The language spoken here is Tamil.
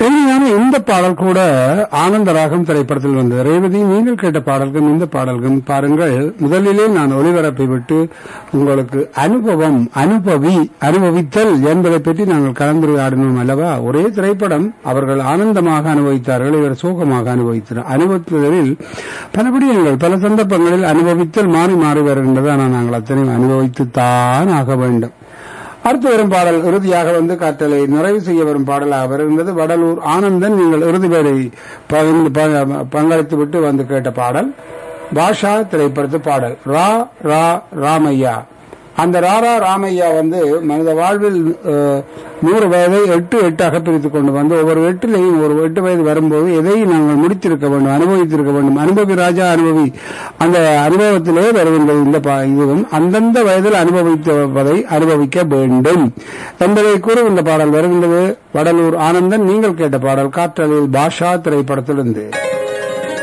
இனிமையான இந்த பாடல் கூட ஆனந்த ராகம் திரைப்படத்தில் வந்தது ரேவதி நீங்கள் கேட்ட பாடல்களும் இந்த பாடல்களும் பாருங்கள் முதலிலே நான் ஒளிபரப்பை விட்டு உங்களுக்கு அனுபவம் அனுபவி அனுபவித்தல் என்பதை பற்றி நாங்கள் கலந்துரையாடினோம் அல்லவா ஒரே திரைப்படம் அவர்கள் ஆனந்தமாக அனுபவித்தார்கள் இவர் சோகமாக அனுபவித்தார் அனுபவித்ததில் பல விடயங்கள் பல சந்தர்ப்பங்களில் அனுபவித்தல் மாறி மாறி வருகின்றது ஆனால் நாங்கள் அத்தனையும் அனுபவித்துத்தான் ஆக வேண்டும் அடுத்து வரும் பாடல் இறுதியாக வந்து காற்றலை நிறைவு செய்ய வரும் பாடலாக வருகின்றது வடலூர் ஆனந்தன் நீங்கள் இறுதி பேரை பகிர்ந்து ப- பங்களித்து விட்டு வந்து கேட்ட பாடல் பாஷா திரைப்படத்து பாடல் ரா ரா ராமையா அந்த ராரா ராமையா வந்து மனித வாழ்வில் அஹ், நூறு வயதை எட்டு எட்டாக பிரித்துக் கொண்டு வந்து ஒவ்வொரு எட்டிலையும் ஒரு எட்டு வயது வரும்போது எதை நாங்கள் முடித்திருக்க வேண்டும் அனுபவித்திருக்க வேண்டும் அனுபவி ராஜா அனுபவி அந்த அனுபவத்திலே வருகின்றது இந்த பா- இதுவும் அந்தந்த வயதில் அனுபவித்ததை அனுபவிக்க வேண்டும் என்பதை கூறும் இந்த பாடல் வருகின்றது வடலூர் ஆனந்தன் நீங்கள் கேட்ட பாடல் காற்றலில் பாஷா திரைப்படத்திலிருந்து